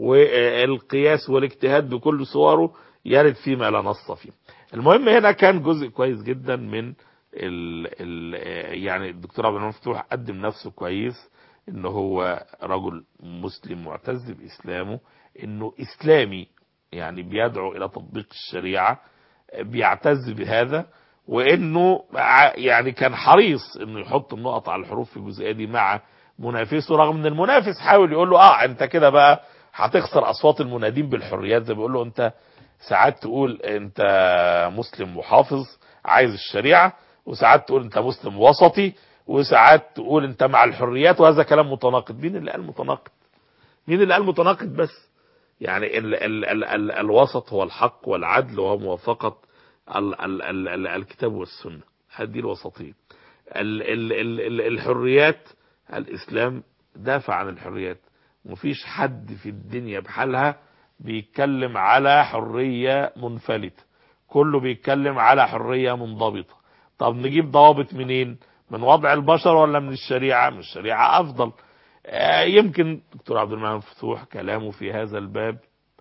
والقياس والاجتهاد بكل صوره يرد فيما لا نص فيه المهم هنا كان جزء كويس جدا من ال ال يعني الدكتور عبد المنعم مفتوح قدم نفسه كويس ان هو رجل مسلم معتز باسلامه انه اسلامي يعني بيدعو الى تطبيق الشريعه بيعتز بهذا وانه ع- يعني كان حريص انه يحط النقط على الحروف في الجزئيه دي مع منافسه رغم ان المنافس حاول يقول له اه انت كده بقى هتخسر اصوات المنادين بالحريات زي بيقول له انت ساعات تقول انت مسلم محافظ عايز الشريعه وساعات تقول انت مسلم وسطي وساعات تقول انت مع الحريات وهذا كلام متناقض مين اللي قال متناقض مين اللي قال متناقض بس يعني ال ال ال ال الوسط هو الحق والعدل وهو موافقة ال ال ال ال الكتاب والسنة هذه الوسطية ال ال ال ال الحريات الإسلام دافع عن الحريات مفيش حد في الدنيا بحالها بيتكلم على حرية منفلتة كله بيتكلم على حرية منضبطة طب نجيب ضوابط منين من وضع البشر ولا من الشريعة من الشريعة أفضل آه، يمكن دكتور عبد المنعم فتوح كلامه في هذا الباب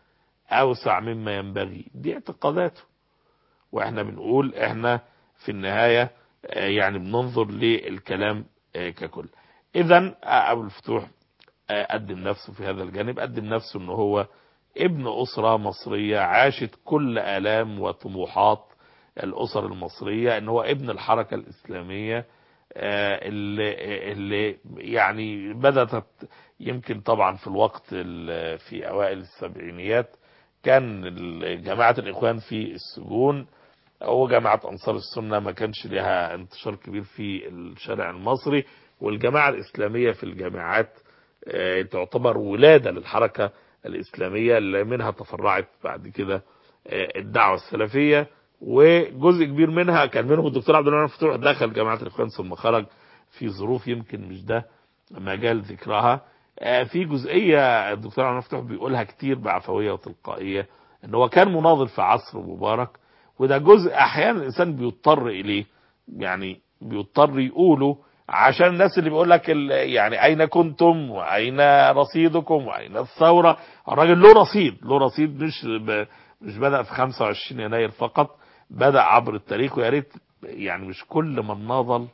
أوسع مما ينبغي دي اعتقاداته واحنا بنقول احنا في النهاية آه، يعني بننظر للكلام آه، ككل اذا ابو الفتوح آه، قدم نفسه في هذا الجانب قدم نفسه ان هو ابن اسرة مصرية عاشت كل الام وطموحات الاسر المصرية ان هو ابن الحركة الاسلامية آه، اللي, اللي يعني بدأت يمكن طبعا في الوقت ال- في اوائل السبعينيات كان ال- جماعة الاخوان في السجون وجماعة أنصار السنة ما كانش لها انتشار كبير في الشارع المصري والجماعة الإسلامية في الجامعات آه، تعتبر ولادة للحركة الإسلامية اللي منها تفرعت بعد كده آه، الدعوة السلفية وجزء كبير منها كان منهم الدكتور عبد المنعم فتوح دخل جامعة الإخوان ثم خرج في ظروف يمكن مش ده مجال ذكرها آه، في جزئية الدكتور عبد المنعم فتوح بيقولها كتير بعفوية وتلقائية ان هو كان مناضل في عصر مبارك وده جزء احيانا الانسان بيضطر اليه يعني بيضطر يقوله عشان الناس اللي بيقول لك ال- يعني اين كنتم واين رصيدكم واين الثوره الراجل له رصيد له رصيد مش ب... مش بدا في 25 يناير فقط بدا عبر التاريخ ويا ريت يعني مش كل من ناضل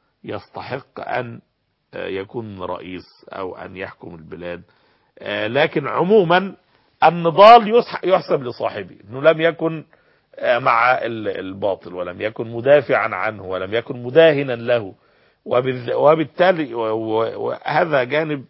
يستحق ان آه، يكون رئيس او ان يحكم البلاد آه، لكن عموما النضال يسح- يحسب لصاحبه انه لم يكن آه، مع ال- الباطل ولم يكن مدافعا عنه ولم يكن مداهنا له وبالذ- وبالتالي و- و- وهذا جانب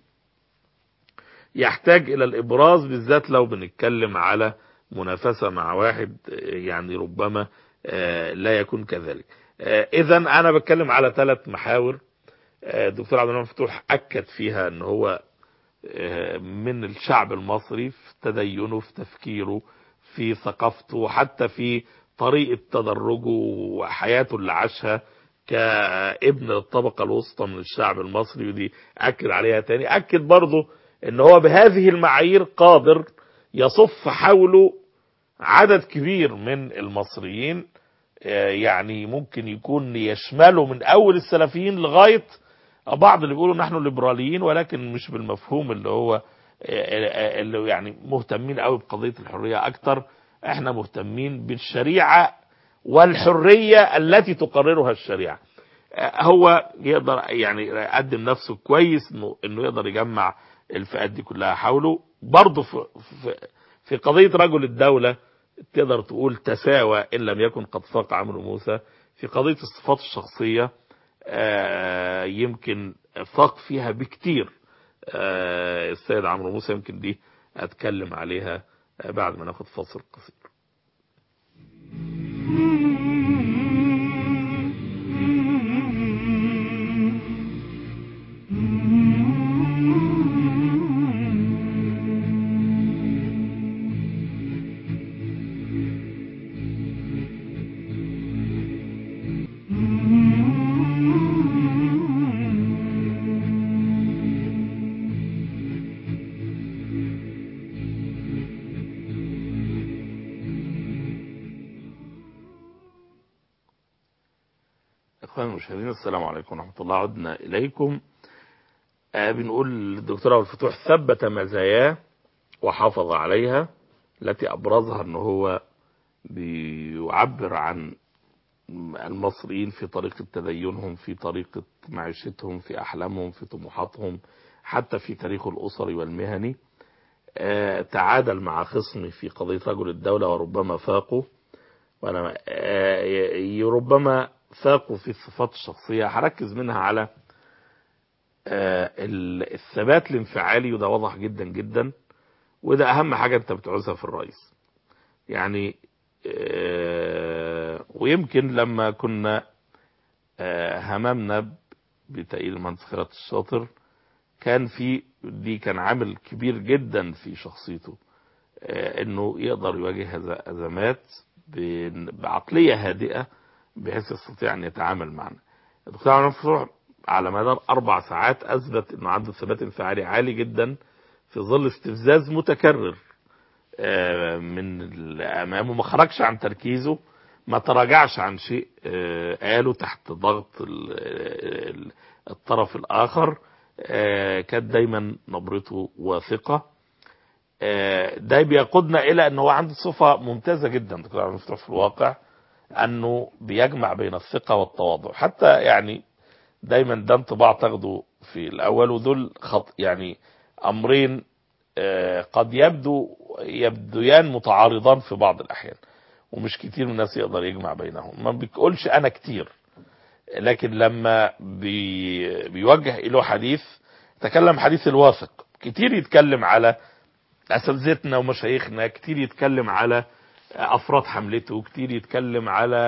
يحتاج الى الابراز بالذات لو بنتكلم على منافسة مع واحد آه، يعني ربما آه، لا يكون كذلك اذا انا بتكلم على ثلاث محاور آه، الدكتور عبد المنعم فتوح اكد فيها ان هو آه، من الشعب المصري في تدينه في تفكيره في ثقافته حتى في طريقة تدرجه وحياته اللي عاشها كابن الطبقة الوسطى من الشعب المصري ودي أكد عليها تاني أكد برضه ان هو بهذه المعايير قادر يصف حوله عدد كبير من المصريين آه، يعني ممكن يكون يشمله من اول السلفيين لغاية بعض اللي بيقولوا نحن ليبراليين ولكن مش بالمفهوم اللي هو آه، آه، اللي يعني مهتمين قوي بقضية الحرية اكتر احنا مهتمين بالشريعة والحرية التي تقررها الشريعة آه، هو يقدر يعني يقدم نفسه كويس انه انه يقدر يجمع الفئات دي كلها حوله برضه في, في, في قضية رجل الدولة تقدر تقول تساوى ان لم يكن قد فاق عمرو موسى في قضية الصفات الشخصية آه، يمكن فاق فيها بكتير آه، السيد عمرو موسى يمكن دي اتكلم عليها آه، بعد ما ناخد فاصل قصير اخواني المشاهدين السلام عليكم ورحمة الله عدنا اليكم آه بنقول الدكتور ابو الفتوح ثبت مزاياه وحافظ عليها التي ابرزها ان هو بيعبر عن المصريين في طريقة تدينهم في طريقة معيشتهم في احلامهم في طموحاتهم حتى في تاريخه الاسري والمهني آه تعادل مع خصمه في قضية رجل الدولة وربما فاقه وانا آه ي- ربما فاقوا في الصفات الشخصية هركز منها على آه، ال- الثبات الانفعالي وده واضح جدا جدا وده اهم حاجة انت بتعوزها في الرئيس يعني آه، ويمكن لما كنا آه، هممنا بتأييد المهندس خيرات الشاطر كان في دي كان عامل كبير جدا في شخصيته آه، انه يقدر يواجه هذا ازمات ب- بعقلية هادئة بحيث يستطيع ان يتعامل معنا الدكتور عمرو مفتوح على مدار اربع ساعات اثبت انه عنده ثبات انفعالي عالي جدا في ظل استفزاز متكرر آه، من الامام وما خرجش عن تركيزه ما تراجعش عن شيء آه، قاله تحت ضغط ال- ال- الطرف الاخر آه، كانت دايما نبرته واثقه آه، ده بيقودنا الى ان هو عنده صفه ممتازه جدا دكتور عبد المفتوح في الواقع انه بيجمع بين الثقه والتواضع حتى يعني دايما ده انطباع تاخده في الاول ودول خط يعني امرين آه، قد يبدو يبدويان متعارضان في بعض الاحيان ومش كتير من الناس يقدر يجمع بينهم ما بيقولش انا كتير لكن لما بي بيوجه له حديث تكلم حديث الواثق كتير يتكلم على اساتذتنا ومشايخنا كتير يتكلم على افراد حملته كتير يتكلم على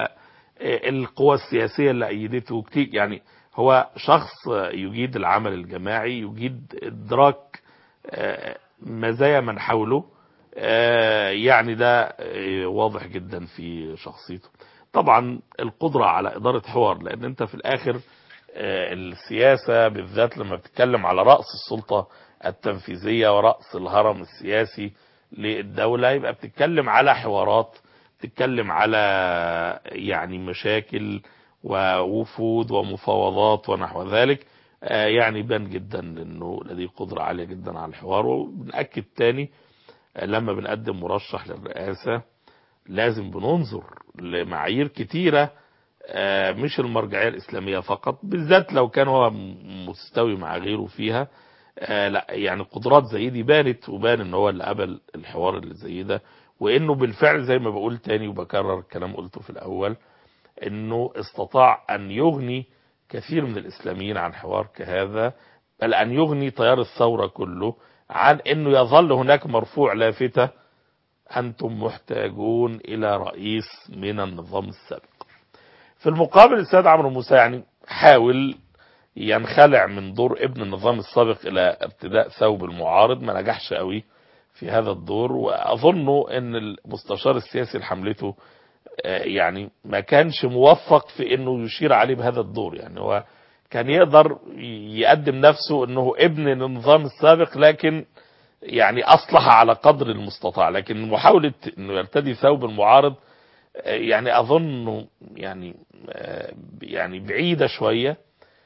القوى السياسية اللي ايدته كتير يعني هو شخص يجيد العمل الجماعي يجيد ادراك آه، مزايا من حوله آه، يعني ده آه، واضح جدا في شخصيته طبعا القدرة على إدارة حوار لأن أنت في الآخر آه، السياسة بالذات لما بتتكلم على رأس السلطة التنفيذية ورأس الهرم السياسي للدولة يبقى بتتكلم على حوارات بتتكلم على يعني مشاكل ووفود ومفاوضات ونحو ذلك آه، يعني بان جدا انه لديه قدرة عالية جدا على الحوار وبنأكد تاني آه، لما بنقدم مرشح للرئاسة لازم بننظر لمعايير كتيرة آه، مش المرجعية الإسلامية فقط بالذات لو كان هو م- مستوي مع غيره فيها آه، لا يعني قدرات زي دي بانت وبان ان هو اللي قبل الحوار اللي زي ده وانه بالفعل زي ما بقول تاني وبكرر الكلام قلته في الاول انه استطاع ان يغني كثير من الاسلاميين عن حوار كهذا بل ان يغني تيار الثورة كله عن انه يظل هناك مرفوع لافتة انتم محتاجون الى رئيس من النظام السابق في المقابل السيد عمرو موسى يعني حاول ينخلع من دور ابن النظام السابق الى ارتداء ثوب المعارض ما نجحش قوي في هذا الدور واظن ان المستشار السياسي لحملته يعني ما كانش موفق في انه يشير عليه بهذا الدور يعني هو كان يقدر يقدم نفسه انه ابن النظام السابق لكن يعني اصلح على قدر المستطاع لكن محاولة انه يرتدي ثوب المعارض يعني اظن يعني يعني بعيدة شوية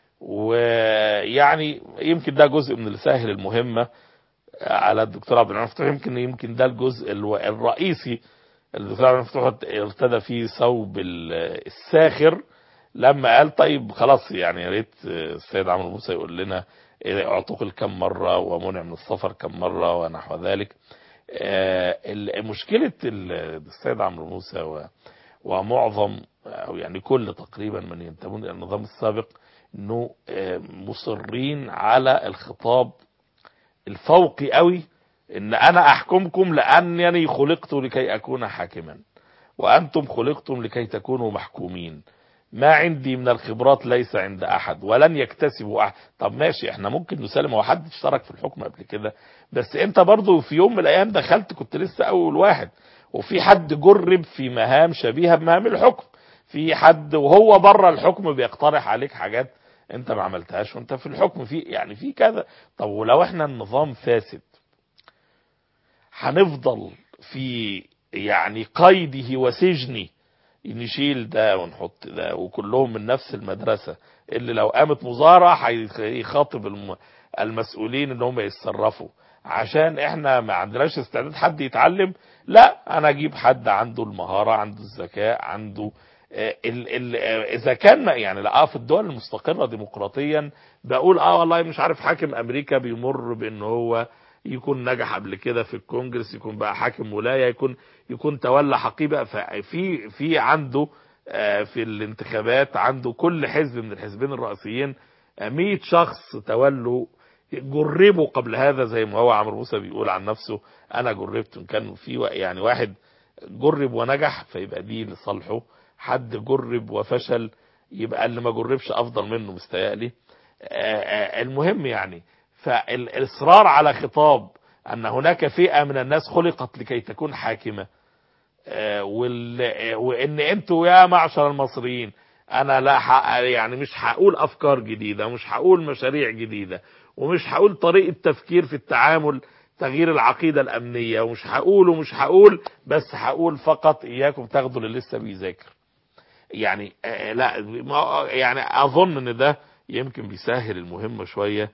ويعني يمكن ده جزء من اللي سهل المهمة على الدكتور عبد المفتوح يمكن يمكن ده الجزء الرئيسي الدكتور عبد المفتوح ارتدى فيه ثوب الساخر لما قال طيب خلاص يعني يا ريت السيد عمرو موسى يقول لنا اعتقل كم مرة ومنع من السفر كم مرة ونحو ذلك مشكلة السيد عمرو موسى ومعظم او يعني كل تقريبا من ينتمون الى النظام السابق انه مصرين على الخطاب الفوقي قوي ان انا احكمكم لانني خلقت لكي اكون حاكما وانتم خلقتم لكي تكونوا محكومين ما عندي من الخبرات ليس عند احد ولن يكتسبوا احد طب ماشي احنا ممكن نسلم هو حد اشترك في الحكم قبل كده بس انت برضو في يوم من الايام دخلت كنت لسه اول واحد وفي حد جرب في مهام شبيهة بمهام الحكم في حد وهو بره الحكم بيقترح عليك حاجات انت ما عملتهاش وانت في الحكم في يعني في كذا طب ولو احنا النظام فاسد هنفضل في يعني قيده وسجنه نشيل ده ونحط ده وكلهم من نفس المدرسة اللي لو قامت مظاهرة هيخاطب المسؤولين ان هم يتصرفوا عشان احنا ما عندناش استعداد حد يتعلم لا انا اجيب حد عنده المهارة عنده الذكاء عنده ال ال اذا كان يعني لا في الدول المستقرة ديمقراطيا بقول اه والله مش عارف حاكم امريكا بيمر بان هو يكون نجح قبل كده في الكونجرس يكون بقى حاكم ولايه يكون يكون تولى حقيبه ففي في عنده في الانتخابات عنده كل حزب من الحزبين الرئيسيين 100 شخص تولوا جربوا قبل هذا زي ما هو عمرو موسى بيقول عن نفسه انا جربت كان في يعني واحد جرب ونجح فيبقى دي لصالحه حد جرب وفشل يبقى اللي ما جربش افضل منه مستيقلي المهم يعني فالاصرار على خطاب ان هناك فئة من الناس خلقت لكي تكون حاكمة وان انتوا يا معشر المصريين انا لا يعني مش هقول افكار جديدة مش هقول مشاريع جديدة ومش هقول طريقة تفكير في التعامل تغيير العقيدة الامنية ومش هقول ومش هقول بس هقول فقط اياكم تاخدوا اللي لسه بيذاكر يعني لا يعني اظن ان ده يمكن بيسهل المهمة شوية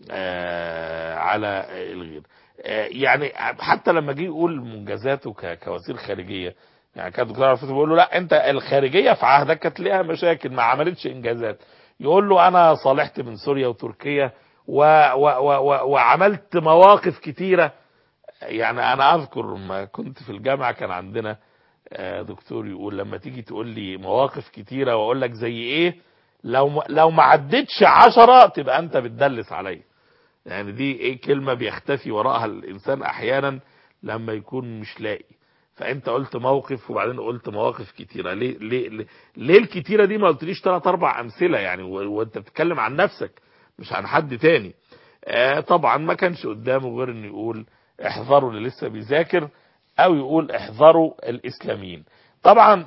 على الغير يعني حتى لما جه يقول منجزاته كوزير خارجية يعني كان الدكتور عرفت بيقول له لا انت الخارجية في عهدك كانت ليها مشاكل ما عملتش انجازات يقول له انا صالحت من سوريا وتركيا و و و وعملت مواقف كتيرة يعني انا اذكر لما كنت في الجامعة كان عندنا دكتور يقول لما تيجي تقول لي مواقف كتيرة واقول لك زي ايه لو لو ما عدتش عشرة تبقى انت بتدلس عليا يعني دي ايه كلمة بيختفي وراءها الانسان احيانا لما يكون مش لاقي فانت قلت موقف وبعدين قلت مواقف كتيرة ليه ليه ليه, ليه الكتيرة دي ما قلتليش ثلاث اربع امثلة يعني وانت بتتكلم عن نفسك مش عن حد تاني آه طبعا ما كانش قدامه غير انه يقول احذروا اللي لسه بيذاكر او يقول احذروا الاسلاميين طبعا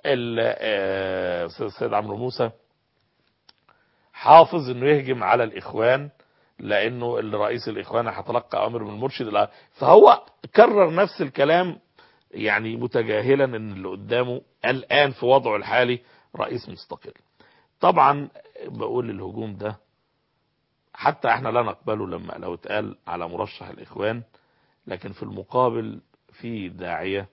السيد عمرو موسى حافظ انه يهجم على الاخوان لانه الرئيس الاخوان هتلقى امر من المرشد فهو كرر نفس الكلام يعني متجاهلا ان اللي قدامه الان في وضعه الحالي رئيس مستقل طبعا بقول الهجوم ده حتى احنا لا نقبله لما لو اتقال على مرشح الاخوان لكن في المقابل في داعية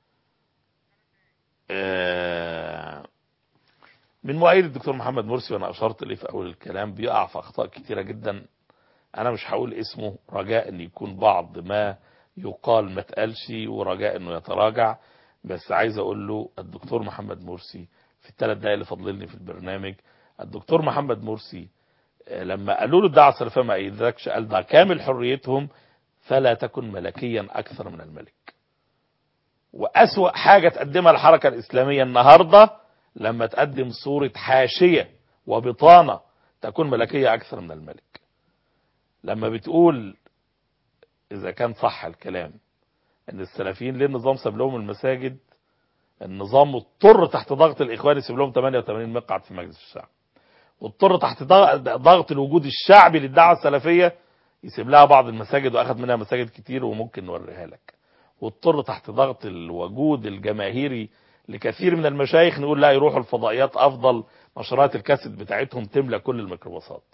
من مؤيد الدكتور محمد مرسي وانا اشرت ليه في اول الكلام بيقع في اخطاء كتيرة جدا انا مش هقول اسمه رجاء ان يكون بعض ما يقال ما تقالش ورجاء انه يتراجع بس عايز اقول له الدكتور محمد مرسي في الثلاث دقايق اللي فاضلين في البرنامج الدكتور محمد مرسي آه، لما قالوا له الدعوه السلفيه ما ايدكش قال ده كامل حريتهم فلا تكن ملكيا اكثر من الملك واسوا حاجه تقدمها الحركه الاسلاميه النهارده لما تقدم صوره حاشيه وبطانه تكون ملكيه اكثر من الملك لما بتقول اذا كان صح الكلام ان السلفيين ليه النظام ساب لهم المساجد النظام اضطر تحت ضغط الاخوان يسيب لهم 88 مقعد في مجلس الشعب واضطر تحت ضغط الوجود الشعبي للدعوه السلفيه يسيب لها بعض المساجد واخذ منها مساجد كتير وممكن نوريها لك واضطر تحت ضغط الوجود الجماهيري لكثير من المشايخ نقول لا يروحوا الفضائيات افضل نشرات الكاسيت بتاعتهم تملى كل الميكروباصات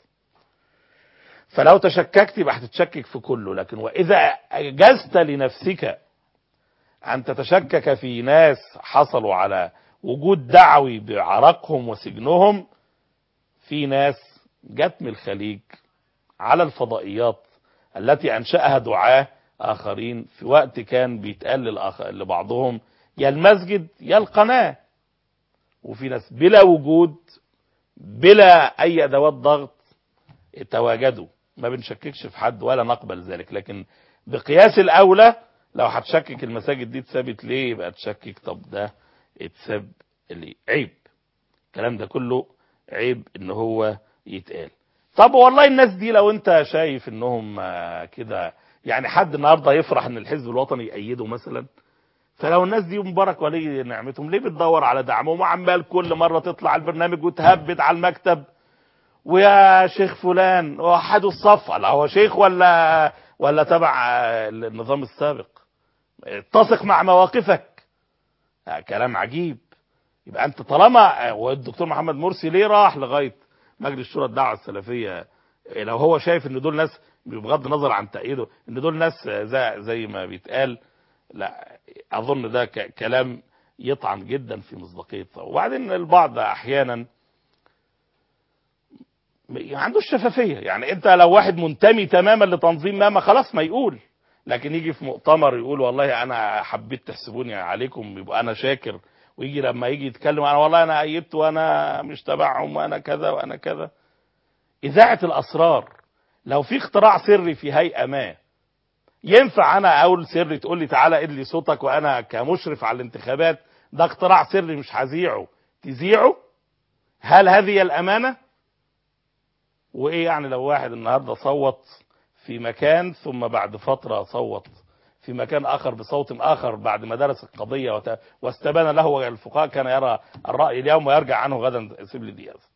فلو تشككت يبقى هتتشكك في كله لكن واذا اجزت لنفسك ان تتشكك في ناس حصلوا على وجود دعوي بعرقهم وسجنهم في ناس جت من الخليج على الفضائيات التي انشاها دعاه اخرين في وقت كان بيتقال للآخ... لبعضهم يا المسجد يا القناه وفي ناس بلا وجود بلا اي ادوات ضغط تواجدوا ما بنشككش في حد ولا نقبل ذلك لكن بقياس الاولى لو هتشكك المساجد دي اتثبت ليه يبقى تشكك طب ده اتساب ليه عيب الكلام ده كله عيب ان هو يتقال طب والله الناس دي لو انت شايف انهم آه، كده يعني حد النهارده يفرح ان الحزب الوطني يأيده مثلا فلو الناس دي مبارك ولي نعمتهم ليه بتدور على دعمهم وعمال كل مره تطلع البرنامج وتهبد على المكتب ويا شيخ فلان وحدوا الصف لا هو شيخ ولا ولا تبع آه، النظام السابق اتسق مع مواقفك آه، كلام عجيب يبقى انت طالما آه، والدكتور محمد مرسي ليه راح لغايه مجلس شورى الدعوه السلفيه آه، لو هو شايف ان دول ناس بغض النظر عن تأييده ان دول ناس آه، زي, زي ما بيتقال لا اظن ده ك- كلام يطعن جدا في مصداقيه وبعدين البعض احيانا ما عندوش شفافيه يعني انت لو واحد منتمي تماما لتنظيم ما ما خلاص ما يقول لكن يجي في مؤتمر يقول والله انا حبيت تحسبوني عليكم يبقى انا شاكر ويجي لما يجي يتكلم انا والله انا ايدت وانا مش تبعهم وانا كذا وانا كذا اذاعه الاسرار لو في اختراع سري في هيئه ما ينفع انا اقول سري تقول لي تعالى ادلي صوتك وانا كمشرف على الانتخابات ده اختراع سري مش هذيعه تذيعه هل هذه الامانه وايه يعني لو واحد النهارده صوت في مكان ثم بعد فتره صوت في مكان اخر بصوت اخر بعد ما درس القضيه وت- واستبان له الفقهاء كان يرى الراي اليوم ويرجع عنه غدا سيب لي دياز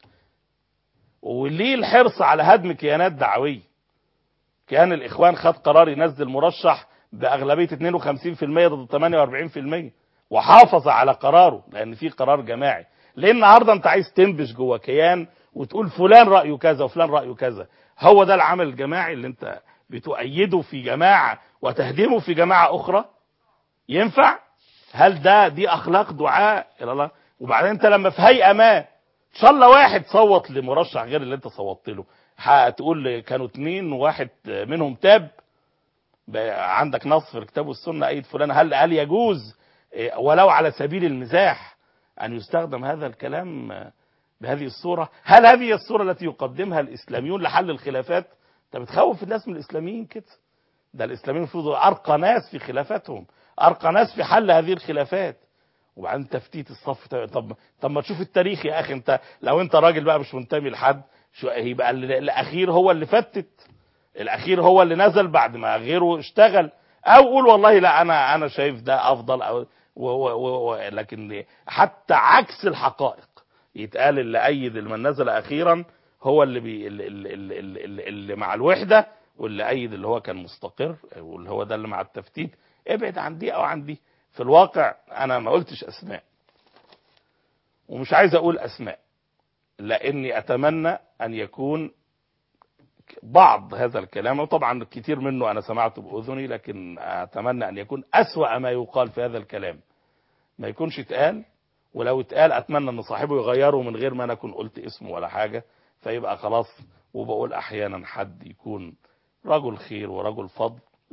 وليه الحرص على هدم كيانات دعويه كان الاخوان خد قرار ينزل مرشح باغلبيه 52% ضد 48% وحافظ على قراره لان في قرار جماعي ليه النهارده انت عايز تنبش جوه كيان وتقول فلان رايه كذا وفلان رايه كذا هو ده العمل الجماعي اللي انت بتؤيده في جماعه وتهدمه في جماعه اخرى ينفع هل ده دي اخلاق دعاء الى الله وبعدين انت لما في هيئه ما ان شاء الله واحد صوت لمرشح غير اللي انت صوتت له هتقول كانوا اتنين وواحد منهم تاب بقى عندك نص في الكتاب والسنه ايد فلان هل هل يجوز إيه، ولو على سبيل المزاح ان يستخدم هذا الكلام آه، بهذه الصوره هل هذه الصوره التي يقدمها الاسلاميون لحل الخلافات انت بتخوف الناس من الاسلاميين كده ده الاسلاميين المفروض ارقى ناس في خلافاتهم ارقى ناس في حل هذه الخلافات وبعدين تفتيت الصف طب طب ما تشوف التاريخ يا اخي انت لو انت راجل بقى مش منتمي لحد شو يبقى ال- الاخير هو اللي فتت الاخير هو اللي نزل بعد ما غيره اشتغل او قول والله لا انا انا شايف ده افضل او و و و و لكن حتى عكس الحقائق يتقال اللي ايد من نزل اخيرا هو اللي بي اللي, اللي, اللي, اللي, اللي مع الوحده واللي ايد اللي هو كان مستقر واللي هو ده اللي مع التفتيت ابعد عن دي او عن دي في الواقع انا ما قلتش اسماء ومش عايز اقول اسماء لاني اتمنى ان يكون بعض هذا الكلام وطبعا كتير منه انا سمعته باذني لكن اتمنى ان يكون اسوا ما يقال في هذا الكلام ما يكونش اتقال ولو اتقال اتمنى ان صاحبه يغيره من غير ما انا اكون قلت اسمه ولا حاجه فيبقى خلاص وبقول احيانا حد يكون رجل خير ورجل فضل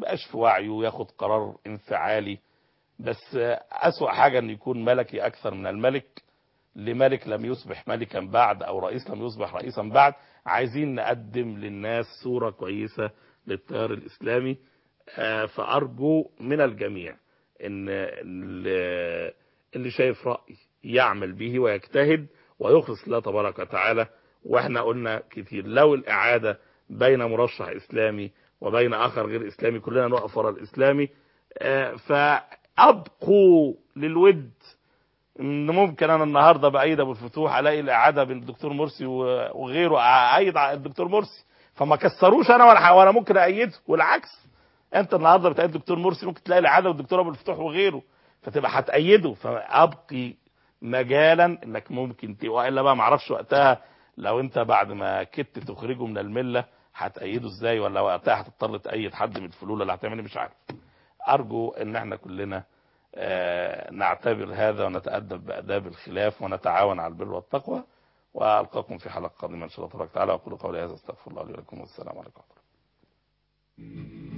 بقاش في وعيه وياخد قرار انفعالي بس أسوأ حاجة أن يكون ملكي أكثر من الملك لملك لم يصبح ملكا بعد أو رئيس لم يصبح رئيسا بعد عايزين نقدم للناس صورة كويسة للتيار الإسلامي فأرجو من الجميع أن اللي شايف رأي يعمل به ويجتهد ويخلص الله تبارك وتعالى واحنا قلنا كتير لو الإعادة بين مرشح إسلامي وبين آخر غير إسلامي كلنا نقف ورا الإسلامي فأبقوا للود ان ممكن انا النهارده بايد ابو الفتوح الاقي الاعاده بين الدكتور مرسي وغيره ايد الدكتور مرسي فما كسروش انا ولا ولا ممكن ايده والعكس انت النهارده بتأيد الدكتور مرسي ممكن تلاقي الاعاده والدكتور ابو الفتوح وغيره فتبقى هتأيده فابقي مجالا انك ممكن ت... والا بقى ما اعرفش وقتها لو انت بعد ما كدت تخرجه من المله هتأيده ازاي ولا وقتها هتضطر تأيد حد من الفلول اللي هتعمل مش عارف ارجو ان احنا كلنا آه نعتبر هذا ونتأدب بأداب الخلاف ونتعاون على البر والتقوى وألقاكم في حلقة قادمة إن شاء الله تبارك وتعالى وأقول قولي هذا استغفر الله لي ولكم والسلام عليكم ورحمة الله